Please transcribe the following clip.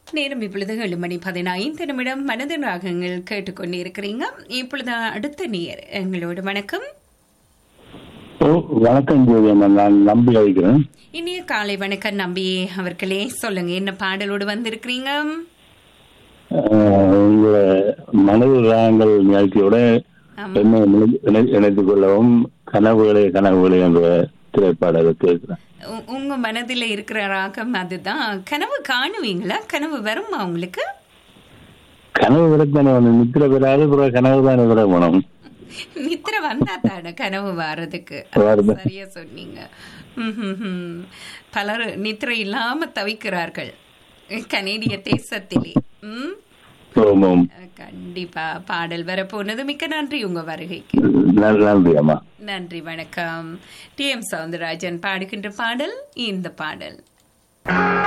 நேரம் இப்பொழுது ஏழு மணி பதினைந்து நிமிடம் மனதின் ராகங்கள் கேட்டுக்கொண்டிருக்கிறீங்க இப்பொழுது அடுத்த நேர் எங்களோட வணக்கம் ஓ வணக்கம் ஜோதியம்மா நான் நம்பி அழைக்கிறேன் இனிய காலை வணக்கம் நம்பி அவர்களே சொல்லுங்க என்ன பாடலோடு வந்திருக்கிறீங்க அஹ், உங்களோட மனது ராகங்கள் நிகழ்ச்சியோட ஆமா. என்னை இணை- இணை- இணைத்துக் கொள்ளவும் கனவுகளே கனவுகளே என்ற திரைப்பாடலை கேட்கிறேன் உ- உங்க மனதில் இருக்கிற ராகம் அதுதான் கனவு காணுவீங்களா கனவு வருமா உங்களுக்கு கனவு விடத்தானே ஒன்று நித்திர பெறாது பிறகு கனவு தானே விட போனோம் நித்திர வந்தா தானே கனவு வாரதுக்கு வருது. சரியா சொன்னீங்க ம்ஹும்ஹும். பலர் நித்திரை இல்லாம தவிக்கிறார்கள் கனேடிய தேசத்திலே ம் ஓமோம் கண்டிப்பா பாடல் வரப்போனது மிக்க நன்றி உங்க வருகைக்கு நன்றி நன்றி அம்மா நன்றி வணக்கம் டி எம் சவுந்தரராஜன் பாடுகின்ற பாடல் இந்த பாடல்